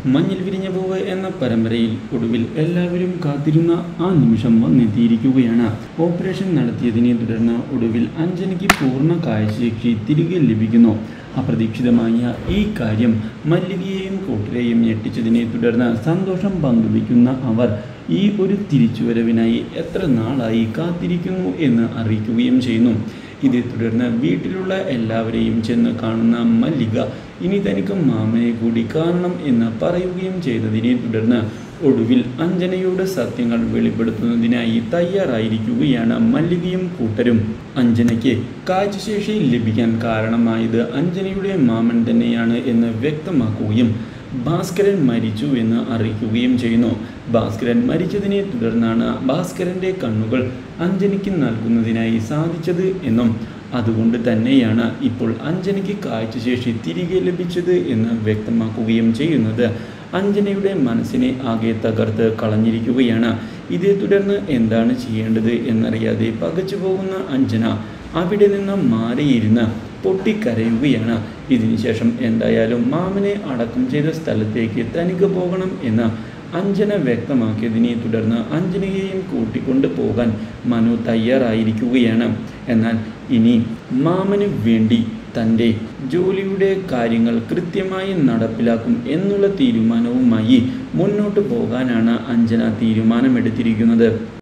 മഞ്ഞിൽ വിരിഞ്ഞ പൂവ് എന്ന പരമ്പരയിൽ ഒടുവിൽ എല്ലാവരും കാത്തിരുന്ന ആ നിമിഷം വന്നെത്തിയിരിക്കുകയാണ് ഓപ്പറേഷൻ നടത്തിയതിനെ തുടർന്ന് ഒടുവിൽ അഞ്ജനയ്ക്ക് പൂർണ്ണ കാഴ്ചശക്തി തിരികെ ലഭിക്കുന്നു അപ്രതീക്ഷിതമായ ഈ കാര്യം മല്ലികയെയും കൂട്ടരെയും ഞെട്ടിച്ചതിനെ തുടർന്ന് സന്തോഷം പങ്കുവയ്ക്കുന്ന അവർ ഈ ഒരു തിരിച്ചുവരവിനായി എത്ര നാളായി കാത്തിരിക്കുന്നു എന്ന് അറിയിക്കുകയും ചെയ്യുന്നു ഇതേ തുടർന്ന് വീട്ടിലുള്ള എല്ലാവരെയും ചെന്ന് കാണുന്ന മല്ലിക ഇനി തനിക്ക് മാമനെ കൂടി കാണണം എന്ന് പറയുകയും ചെയ്തതിനെ തുടർന്ന് ഒടുവിൽ അഞ്ജനയുടെ സത്യങ്ങൾ വെളിപ്പെടുത്തുന്നതിനായി തയ്യാറായിരിക്കുകയാണ് മല്ലികയും കൂട്ടരും അഞ്ജനയ്ക്ക് കാഴ്ചശേഷി ലഭിക്കാൻ കാരണമായത് അഞ്ജനയുടെ മാമൻ തന്നെയാണ് എന്ന് വ്യക്തമാക്കുകയും ഭാസ്കരൻ മരിച്ചു എന്ന് അറിയിക്കുകയും ചെയ്യുന്നു ഭാസ്കരൻ മരിച്ചതിനെ തുടർന്നാണ് ഭാസ്കരൻ്റെ കണ്ണുകൾ അഞ്ജനയ്ക്ക് നൽകുന്നതിനായി സാധിച്ചത് എന്നും അതുകൊണ്ട് തന്നെയാണ് ഇപ്പോൾ അഞ്ജനയ്ക്ക് കാഴ്ചശേഷി തിരികെ ലഭിച്ചത് എന്ന് വ്യക്തമാക്കുകയും ചെയ്യുന്നത് അഞ്ജനയുടെ മനസ്സിനെ ആകെ തകർത്ത് കളഞ്ഞിരിക്കുകയാണ് ഇതേ തുടർന്ന് എന്താണ് ചെയ്യേണ്ടത് എന്നറിയാതെ പകച്ചു പോകുന്ന അഞ്ജന അവിടെ നിന്ന് മാറിയിരുന്ന് പൊട്ടിക്കരയുകയാണ് ഇതിനുശേഷം എന്തായാലും മാമനെ അടക്കം ചെയ്ത സ്ഥലത്തേക്ക് തനിക്ക് പോകണം എന്ന് അഞ്ജന വ്യക്തമാക്കിയതിനെ തുടർന്ന് അഞ്ജനയെയും കൂട്ടിക്കൊണ്ട് പോകാൻ മനു തയ്യാറായിരിക്കുകയാണ് എന്നാൽ ഇനി മാമന് വേണ്ടി തൻ്റെ ജോലിയുടെ കാര്യങ്ങൾ കൃത്യമായി നടപ്പിലാക്കും എന്നുള്ള തീരുമാനവുമായി മുന്നോട്ട് പോകാനാണ് അഞ്ജന തീരുമാനമെടുത്തിരിക്കുന്നത്